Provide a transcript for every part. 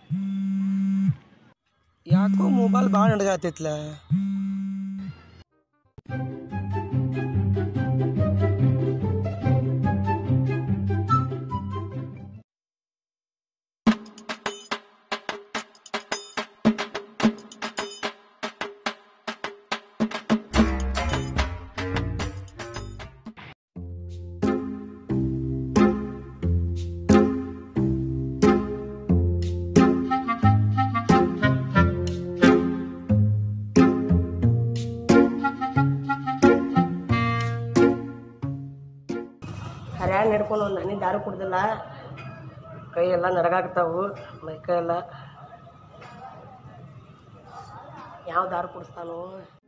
ಯಾಕೋ ಮೊಬೈಲ್ ಭಾಳ ನಡ್ಗಾತೈತ್ಲ ಹರ್ಯಾಣ ಹಿಡ್ಕೊಂಡು ಒಂದು ಹನಿ ದಾರು ಕುಡ್ದಿಲ್ಲ ಕೈ ಎಲ್ಲ ನಡಗಾಗ್ತಾವು ಮೈ ಕೈ ಎಲ್ಲ ಯಾವ ದಾರು ಕುಡಿಸ್ತಾನೋ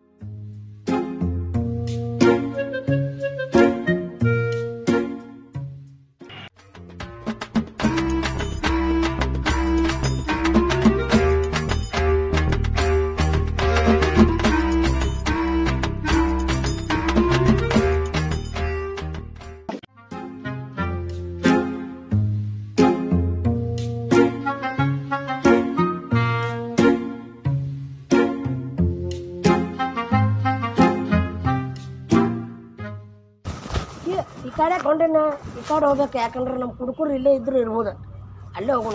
ಈ- ಈ ಕಡೆ ಕೊಂಡೇನ ಈ ಕಡೆ ಹೋಗ್ಬೇಕು ಯಾಕಂದ್ರೆ ನಮ್ಮ ಕುಡುಕರು ಇಲ್ಲೇ ಇದ್ರು ಇರ್ಬೋದು ಅಲ್ಲೇ ಹೋಗೋಣ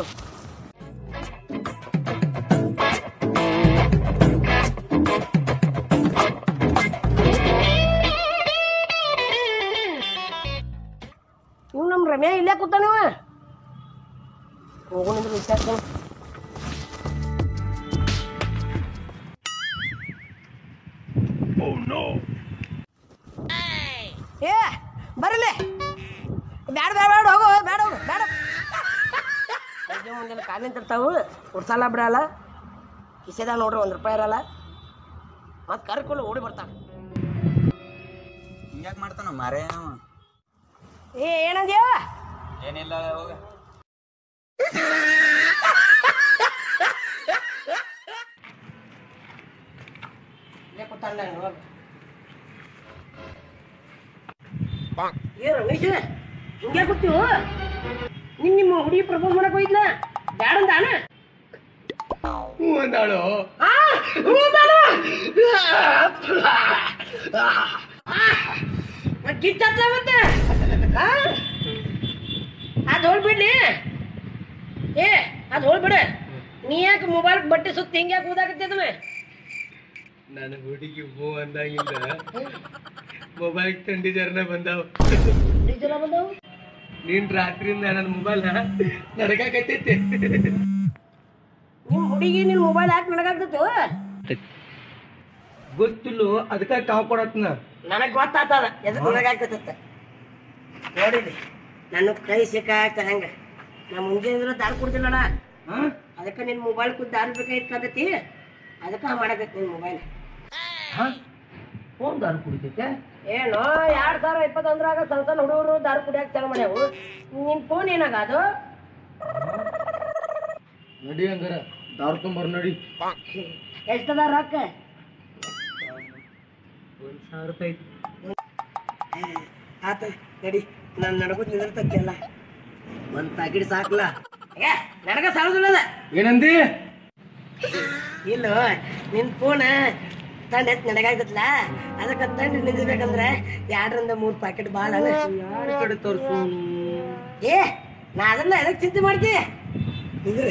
ಇವ್ ನಮ್ಮ ರಮ್ಯಾ ಇಲ್ಲೇ ಕೂತಾನವ ಹೋಗೋಣ ಅಂದ್ರೆ ವಿಚಾರಿಸೋಣ ಏ ಬರಲಿ ಬ್ಯಾಡ ಬ್ಯಾಡ ಬ್ಯಾಡ ಹೋಗು ಬ್ಯಾಡ ಹೋಗು ಬ್ಯಾಡ ಸಂಜೆ ಮುಂಜಾನೆ ಕಾಲು ನಿಂತಿರ್ತಾವು ಉಡ್ಸಲ್ಲ ಬಿಡಲ್ಲ ಕಿಸೆದಾಗ ನೋಡ್ರಿ ಒಂದು ರೂಪಾಯಿ ಇರಲ್ಲ ಮತ್ತೆ ಕರ್ಕೊಂಡು ಓಡಿ ಬರ್ತಾನೆ ಹಿಂಗ್ಯಾಕ್ ಮಾಡ್ತಾನ ಮಾರೇ ಅವ ಏ ಏನಂದ್ಯಾವ ಏನಿಲ್ಲ ಹೋಗ ಇಲ್ಲೇ ಕೂತಾನ ನೋಡ್ರಿ ಏ ರಮೇಶ್ ಹಿಂಗೆ ಕೂತೀವು ನಿನ್ ನಿಮ್ಮ ಹುಡುಗಿ ಪ್ರಪೋಸ್ ಮಾಡಕ್ ಹೋಗಿದ್ನ ಬ್ಯಾಡ ಅಂದಾನ ಹ್ಞೂ ಅಂದಾಳು ಆ, ಹ್ಞೂ ಅಂದಾನ. ಮತ್ತ್ ಕಿಚ್ಚತ್ತ ಮತ್ತೆ ಆ? ಅದ್ ಹೋಗ್ಬಿಡ್ಲಿ ಏ ಅದ್ ಹೋಗ್ಬಿಡ ನೀ ಯಾಕೆ ಮೊಬೈಲ್ ಬಟ್ಟೆ ಸುತ್ತ ಹಿಂಗೆ ಯಾಕೆ ಊದಾಕತ್ತಿದ್ವೆ ನನ್ನ ಹುಡುಗಿ ಹೂ ಅಂದಾಗಿಂದ ಮೊಬೈಲ್ ತಂಡಿ ಜರ್ನ ಬಂದಾವ ಡೀಸೆಲ್ ಬಂದವು ನೀನ್ ರಾತ್ರಿಯಿಂದ ನನ್ನ ಮೊಬೈಲ್ ನಡಗಾಕತ್ತೈತೆ ನಿಮ್ ಹುಡುಗಿ ನಿನ್ ಮೊಬೈಲ್ ಯಾಕೆ ನನಗಾಗ್ತೈತೆ ಗೊತ್ತಿಲ್ಲೋ ಅದಕ್ಕೆ ಕಾವು ಕೊಡತ್ನ ನನಗ್ ಗೊತ್ತಾತದ ಎದಕ್ ನನಗಾಗ್ತೈತೆ ನೋಡಿದ್ರಿ ನನ್ನ ಕೈ ಸಿಕ್ಕಾಗ್ತ ಹೆಂಗ ನಾ ಮುಂಜಾನೆ ದಾರಿ ಕೊಡ್ತಿಲ್ಲಣ್ಣ ಅದಕ್ಕೆ ನಿನ್ ಮೊಬೈಲ್ ಕುದ್ ದಾರಿ ಬೇಕಾಗಿತ್ತಂದತಿ ಅದಕ್ಕೆ ಮಾಡಕೈತಿ ನಿನ್ ಮೊಬೈಲ್ ಫೋನ್ ದಾರು ಕುಡಿತೈತೆ ಏನು ಎರಡ್ ಸಾವಿರ ಇಪ್ಪತ್ತೊಂದ್ರಾಗ ಸಣ್ಣ ಸಣ್ಣ ಹುಡುಗರು ದಾರು ಕುಡಿಯಾಕ ಚಾಲು ಮಾಡ್ಯಾವು ನಿನ್ ಫೋನ್ ಏನಾಗ ಅದು ನಡಿ ಹಂಗಾರ ದಾರು ತೊಂಬರ್ ನಡಿ ಎಷ್ಟದ ರೊಕ್ಕ ಒಂದ್ ಸಾವಿರ ರೂಪಾಯಿ ಆತ ನಡಿ ನಾನು ನಡ್ಕೊತ ನಿಂದಿರ್ತಲ್ಲ ಒಂದ್ ಪ್ಯಾಕೆಟ್ ಸಾಕ್ಲ ಏ ನನಗ ಸಾಲದಿಲ್ಲ ಏನಂದಿ ಇಲ್ಲ ನಿನ್ ಫೋನ್ ತಂಡ ಎತ್ ನನಗಾಗ್ತತ್ಲ ಅದಕ್ಕೆ ತಂಡ ನಿಂದಿರ್ಬೇಕಂದ್ರೆ ಎರಡರಿಂದ ಮೂರ್ ಪ್ಯಾಕೆಟ್ ಬಾಳ ಯಾರ ಕಡೆ ತೋರ್ಸು ಏ ನಾ ಅದನ್ನ ಎದಕ್ ಚಿಂತೆ ಮಾಡ್ತಿ ನಿಂದ್ರಿ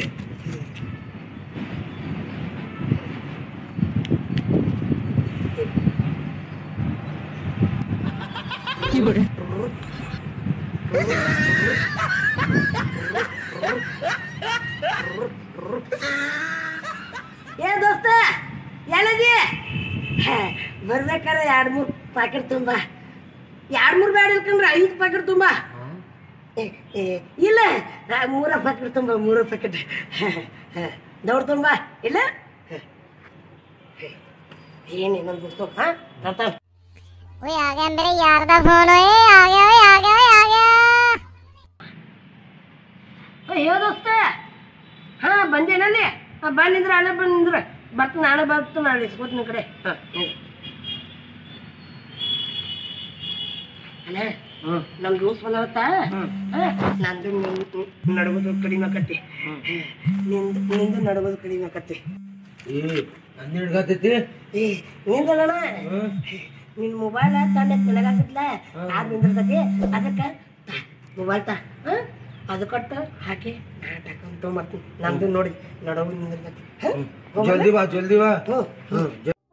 ಏ ದೋಸ್ತ ಎಲ್ಲದಿ ಬರ್ಬೇಕಾದ್ರೆ ಎರಡ್ ಮೂರ್ ಪ್ಯಾಕೆಟ್ ತುಂಬ ಎರಡ್ ಮೂರ್ ಬ್ಯಾಡ ಇಲ್ಕಂದ್ರೆ ಐದು ಪ್ಯಾಕೆಟ್ ತುಂಬ ಏ, ಏ, ಇಲ್ಲ ಆ, ಮೂರ ಪ್ಯಾಕೆಟ್ ತುಂಬ ಮೂರು ಪ್ಯಾಕೆಟ್ ದೌಡ್ ತುಂಬ ಇಲ್ಲ ಏನ್ ಇನ್ನೊಂದು ದೋಸ್ತ ಹಾ ತರ್ತಾನ ओए आ गया मेरे यार दा फोन ओए आ गया ओए आ गया ओए आ गया ಅಯ್ಯೋ ದೋಸ್ತ ಹಾ ಬಂದೇನಲ್ಲಿ ಹಾ ಬಂದಿದ್ರ ಅಲ್ಲೇ ಬಂದಿದ್ರ ಬತ್ ನಾಳೆ ಬರ್ತು ನಾಳೆ ಇಸ್ಕೊತ್ ನಿನ್ ಕಡೆ ಹಾ ನಿಂದ್ರು. ಅಣ್ಣ ಹ್ಮ್ ನಮ್ ದೋಸ್ತ್ ಬಂದವತ್ತ ನಂದು ನಿಂದು ನಡಗೋದು ಕಡಿಮೆ ಆಕತಿ ನಿಂದು ನಿಂದು ನಡಗೋದು ಕಡಿಮೆ ಆಕತಿ ಏ ನನ್ನ ಹಿಡ್ಗತೈತಿ ಏ ನಿಂದಲ್ಲಣ ನಿನ್ ಮೊಬೈಲ್ ತಂಡ ಕೆಳಗಾಕತ್ಲ ಆದ್ ನಿಂದಿರ್ತತಿ ಅದಕ್ಕ ಮೊಬೈಲ್ ತಾ ಹ? ಅದು ಕೊಟ್ಟು ಹಾಕಿ ನಾಟಕ ತೊಗೊಂಬರ್ತೀನಿ ನಮ್ದು ನೋಡಿ ನಡಗು ನಿಂದಿರ್ತತಿ ಹ? ಹೋಗಲ್ಲ? ಜಲ್ದಿ ಬಾ ಜಲ್ದಿ ಬಾ ಹ್ಮ್, ಹ್ಮ್.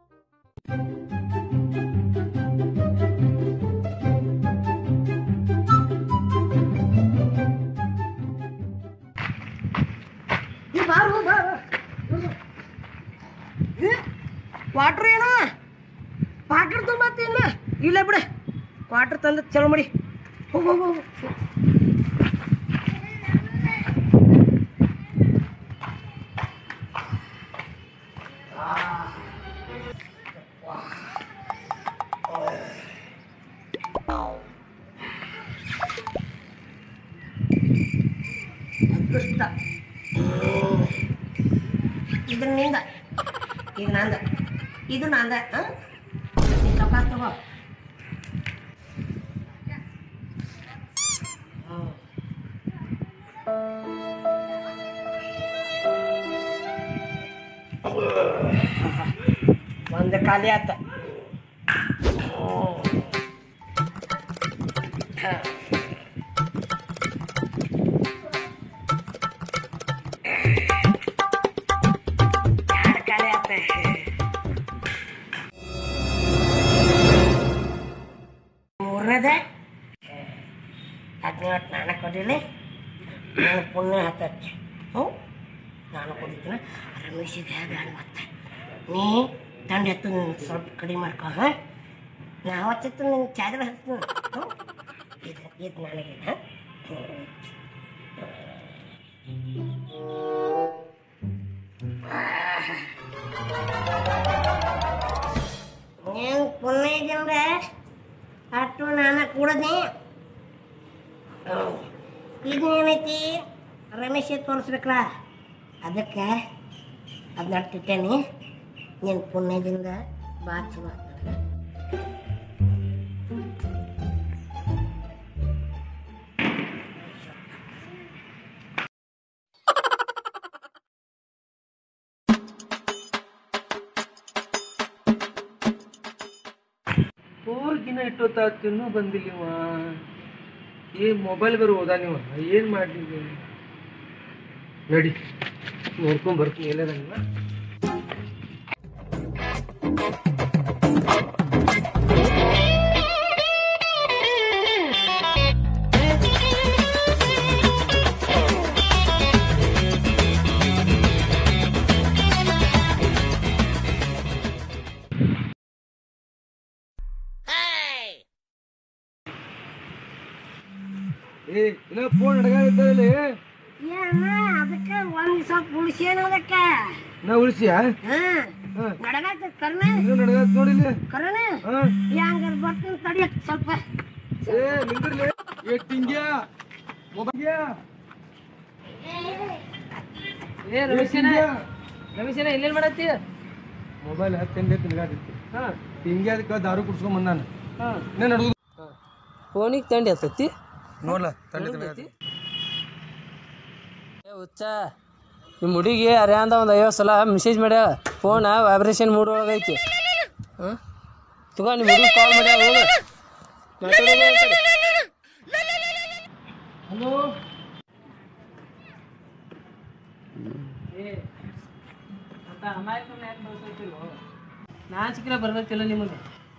ಈ ಬಾರು ಬಾ ಕ್ವಾಟ್ರ್ ಏನ ಕ್ವಾಟ್ರ್ ತೊಂಬತ್ತಿಲ್ಲ ಇಲ್ಲ ಬಿಡ ಕ್ವಾಟ್ರ್ ತಂದು ಚಲೋ ಮಾಡಿ ಹೋಗು ಹೋಗು ಹೋಗು ಅದೃಷ್ಟ ಇದು ನಿಂದ ಇದು ನಂದ ಇದು ನಂದ ಚಪಾಸ್ ತಗೋ ಹ್ಮ್. ಒಂದು ಖಾಲಿ ಆತ ಎರಡು ಖಾಲಿ ಆತ ಮೂರನೇದ ಹದಿನೇಳು ನಾನು ಕೊಡಿಲಿ ನಾನು ಪುಣ್ಯ ಹತ್ತಚ್ಚು ಹ್ಞೂ ನಾನು ಕುಡಿತೀನಿ ರಮೇಶಿಗೆ ಬೇಡ ಮತ್ತೆ ನೀ ದಂಡ ಎತ್ತು ನೀನು ಸ್ವಲ್ಪ ಕಡಿಮೆ ಮಾಡ್ಕೊ ಹಾಂ ನಾ ಅವತ್ತಿತ್ತು ನಿನ್ನ ಚಾದ್ರ ಹಚ್ತೀನಿ ಹ್ಞೂ ಇದು ಇದು ನನಗೆ ಹಾಂ ಏನು ಪುಣ್ಯ ಇದೆಯಂದ್ರೆ ಅಷ್ಟು ನಾನು ಕೂಡದೆ ಇದು ಏನೈತಿ ರಮೇಶ್ ತೋರಿಸ್ಬೇಕಲ್ಲ ಅದಕ್ಕೆ ಅದನ್ನ ಇಟ್ಟೇನಿ ನಿನ್ನ ಪುಣ್ಯದಿಂದ ಭಾಳ ಚಲೋ ಆತ್ ನನಗೆ ಊರ್ಗಿನ ಇಟ್ಟೊತ್ತಾತು ಇನ್ನೂ ಬಂದಿಲ್ಲ ಇವ ಏ ಮೊಬೈಲ್ ಬೇರೆ ಹೋದ ನೀವು ಏನ್ ಮಾಡಿದ್ವಿ ನಡಿ ನೋಡ್ಕೊಂಡ್ ಬರ್ತೀನಿ ಎಲ್ಲದಂಗ ಏ ಇನ್ನ ಫೋನ್ ಅಡಗಾಡಿದ್ದಾರಲ್ಲಿ ಏನ ಅದಕ್ಕೆ ಒಂದು ಸ್ವಲ್ಪ ಉಳಿಸೇನು ಅದಕ್ಕೆ ನಾ ಉಳಿಸಿಯಾ ಹಾಂ ಹಾ ನಡಗಾಯ್ತು ಕರ್ನ ಇನ್ನೂ ನಡಗಾತ್ ನೋಡಿಲ್ಲ ಕರ್ನ ಹಾ ಹೆಂಗಾರ ಬರ್ತೀನಿ ತಡಿಯಕ್ಕೆ ಸ್ವಲ್ಪ ಏ ನಿಂದ್ರಲಿ ಏ ಟಿಂಗ್ಯಾ ಮೊಬೈಲ್ ಏ ರಮೇಶನ ಇಲ್ಲೇನು ಮಾಡತ್ತಿ ಮೊಬೈಲ್ ಹತ್ತಂದೆ ತಿನ್ಗಾದಿತ್ತು ಹಾಂ ಹಿಂಗೆ ಅದಕ್ಕೆ ದಾರು ಕುಡ್ಸ್ಕೊಂಡ್ ಬಂದಾನ ಹಾಂ ಇನ್ನೇ ನಡ್ದು ಫೋನಿಗೆ ತಂಡಿ ಹತ್ತತ್ತಿ ನೋಡ್ಲ ತಂದೆ ತಿನ್ಗಾದಿ ಏ ಹುಚ್ಚ ನಿಮ್ಮ ಹುಡುಗಿ ಅರ್ಯಾಂದ ಒಂದು ಐವತ್ತು ಸಲ ಮೆಸೇಜ್ ಮಾಡ್ಯಾಳ ಫೋನ್ ವೈಬ್ರೇಷನ್ ಮೂಡ್ ಒಳಗೈತಿ ಹಾಂ ತಗೋ ನಿಮ್ಮ ಹುಡುಗಿ ಕಾಲ್ ಮಾಡ್ಯಾಳ ಹೋಗು ಮಾತಾಡೋದು ಆ ಕಡೆ. ಹಲೋ ನಾಚಿಕೆ ಬರ್ತೈತಿಲ್ಲ ನಿಮಗೆ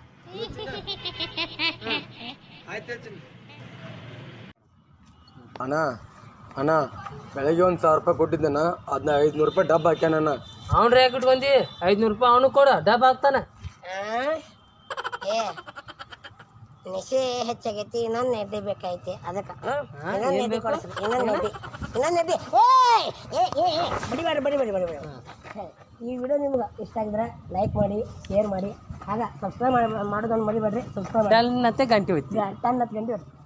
ಅಣ್ಣ ಅಣ್ಣ ಬೆಳಗ್ಗೆ ಒಂದು ಸಾವಿರ ರೂಪಾಯಿ ಕೊಟ್ಟಿದ್ದಣ್ಣ ಅದನ್ನ ಐದುನೂರು ರೂಪಾಯಿ ಡಬ್ಬ ಹಾಕ್ಯಾನಣ್ಣ ಅವ್ನು ಯಾಕೆ ಇಟ್ಕೊಂಡಿ ಐದುನೂರು ರೂಪಾಯಿ ಅವನು ಕೊಡು ಡಬ್ಬ ಹಾಕ್ತಾನೆ ಏ ನಿಶೆ ಹೆಚ್ಚಾಗೈತಿ ಇನ್ನೊಂದು ನೆಡ್ಡಿ ಬೇಕಾಯ್ತಿ ಅದಕ್ಕೆ ಇನ್ನೊಂದು ನೆಡ್ಡಿ ಕೊಡಿಸ್ರಿ ಇನ್ನೊಂದು ನೆಡ್ಡಿ ಇನ್ನೊಂದು ನೆಡ್ಡಿ ಏಯ್! ಏ ಏ ಏ ಬಡಿಬೇಡ ಬಡಿಬೇಡಿ ಬಡಿಬೇಡಿ ಈ ವಿಡಿಯೋ ನಿಮ್ಗೆ ಇಷ್ಟ ಆಗಿದ್ರೆ ಲೈಕ್ ಮಾಡಿ ಶೇರ್ ಮಾಡಿ ಆಗ ಸಬ್ಸ್ಕ್ರೈಬ್ ಮಾಡಿ ಮಾಡೋದನ್ನು ಮರಿಬೇಡ್ರಿ ಸಬ್ಸ್ಕ್ರೈಬ್ ಮಾಡಿ ಮತ್ತೆ ಗಂಟೆ ಹೋಯ್ತು ಟನ್ ಹತ್ತು ಗಂಟೆ